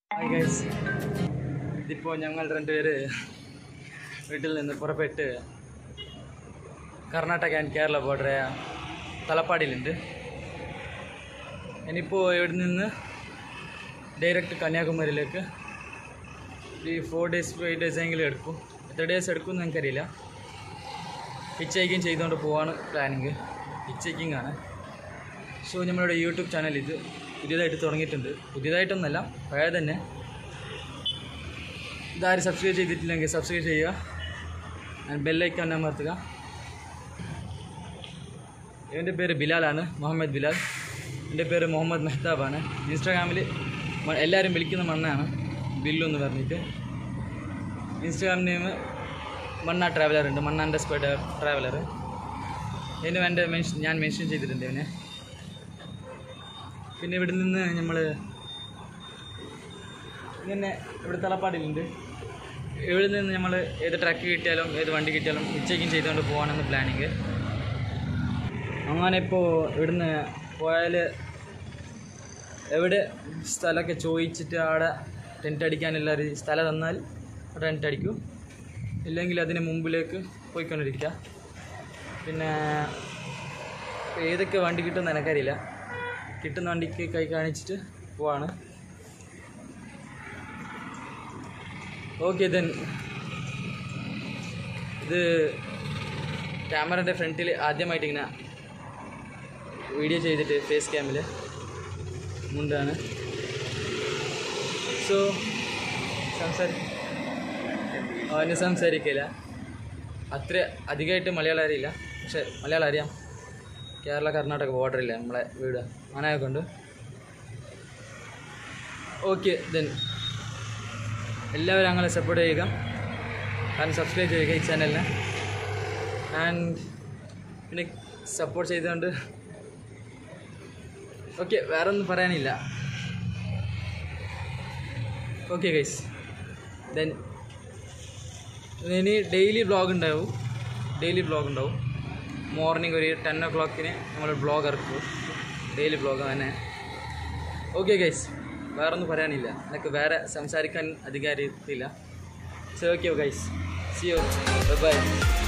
hi guys ഇതിപ്പോൾ ഞങ്ങൾ രണ്ടുപേര് വീട്ടിൽ നിന്ന് പുറപ്പെട്ട് കർണാടക ആൻഡ് കേരള ബോർഡറായ തലപ്പാടിയിലുണ്ട് ഇനിയിപ്പോൾ ഇവിടെ നിന്ന് ഡയറക്റ്റ് കന്യാകുമാരിയിലേക്ക് ഈ ഫോർ ഡേയ്സ് ഫൈവ് ഡേയ്സ് എങ്കിലും എടുക്കും എത്ര ഡേയ്സ് എടുക്കും എന്ന് എനിക്കറിയില്ല ഹിച്ച് ഹൈക്കിങ് ചെയ്തുകൊണ്ട് പോവാണ് പ്ലാനിങ് ഹിച്ച് ഹൈക്കിംഗ് ആണ് സോ നമ്മളുടെ യൂട്യൂബ് ചാനൽ ഇത് പുതിയതായിട്ട് തുടങ്ങിയിട്ടുണ്ട് പുതിയതായിട്ടൊന്നല്ല പഴയ തന്നെ ഇതാരും സബ്സ്ക്രൈബ് ചെയ്തിട്ടില്ലെങ്കിൽ സബ്സ്ക്രൈബ് ചെയ്യുക ആൻഡ് ബെല്ലൈക്കൺ അമർത്തുക എൻ്റെ പേര് ബിലാലാണ് മുഹമ്മദ് ബിലാൽ എൻ്റെ പേര് മുഹമ്മദ് മെഹ്താബാണ് ഇൻസ്റ്റാഗ്രാമിൽ മ- എല്ലാവരും വിളിക്കുന്ന മണ്ണാണ് ബില്ലു എന്ന് പറഞ്ഞിട്ട് ഇൻസ്റ്റാഗ്രാം നെയിം മണ്ണ ട്രാവലർ ഉണ്ട് മണ്ണാൻ്റെ സ്ക്വയർ ട്രാവലർ ഇതിന് എൻ്റെ മെൻഷൻ ഞാൻ മെൻഷൻ ചെയ്തിട്ടുണ്ട് ഇവനെ പിന്നെ ഇവിടെ നിന്ന് നമ്മൾ ഇങ്ങനെ ഇവിടെ തലപ്പാടിലുണ്ട് ഇവിടെ നിന്ന് നമ്മൾ ഏത് ട്രക്ക് കിട്ടിയാലും ഏത് വണ്ടി കിട്ടിയാലും ഉച്ചയ്ക്കും ചെയ്തുകൊണ്ട് പോകാനാണ് പ്ലാനിങ് അങ്ങനെ ഇപ്പോൾ ഇവിടുന്ന് പോയാൽ എവിടെ സ്ഥലമൊക്കെ ചോദിച്ചിട്ട് അവിടെ ടെൻറ്റ് അടിക്കാനുള്ള ഒരു സ്ഥലം തന്നാൽ ടെൻറ്റ് അടിക്കും ഇല്ലെങ്കിൽ അതിന് മുമ്പിലേക്ക് പോയിക്കൊണ്ടിരിക്കുക പിന്നെ ഏതൊക്കെ വണ്ടി കിട്ടുമെന്ന് എനിക്കറിയില്ല കിട്ടുന്ന വണ്ടിക്ക് കൈ കാണിച്ചിട്ട് പോവാണ് ഓക്കെ ദെൻ ഇത് ക്യാമറൻ്റെ ഫ്രണ്ടിൽ ആദ്യമായിട്ട് ഇങ്ങനെ വീഡിയോ ചെയ്തിട്ട് ഫേസ് ക്യാമിൽ മുണ്ടാണ് സോ സംസാരി അവന് സംസാരിക്കില്ല അത്ര അധികമായിട്ട് മലയാളം അറിയില്ല പക്ഷെ മലയാളം അറിയാം കേരള കർണാടക ബോർഡറില്ല നമ്മളെ വീട് അങ്ങനെ കൊണ്ട് ഓക്കെ ദെൻ എല്ലാവരും ഞങ്ങളെ സപ്പോർട്ട് ചെയ്യുക കാരണം സബ്സ്ക്രൈബ് ചെയ്യുക ഈ ചാനലിനെ ആൻഡ് പിന്നെ സപ്പോർട്ട് ചെയ്തുകൊണ്ട് ഓക്കെ വേറെ ഒന്നും പറയാനില്ല ഓക്കെ ഗൈസ് ദെൻ ഇനി ഡെയിലി വ്ളോഗ് ഉണ്ടാവും ഡെയിലി വ്ളോഗ് ഉണ്ടാവും മോർണിംഗ് ഒരു ടെൻ ഓ ക്ലോക്കിന് നമ്മൾ വ്ളോഗ് ഇറക്കും ഡെയിലി വ്ളോഗ് തന്നെ ഓക്കെ ഗൈസ് വേറെ ഒന്നും പറയാനില്ല എനിക്ക് വേറെ സംസാരിക്കാൻ അധികാരത്തില്ല so okay guys see you by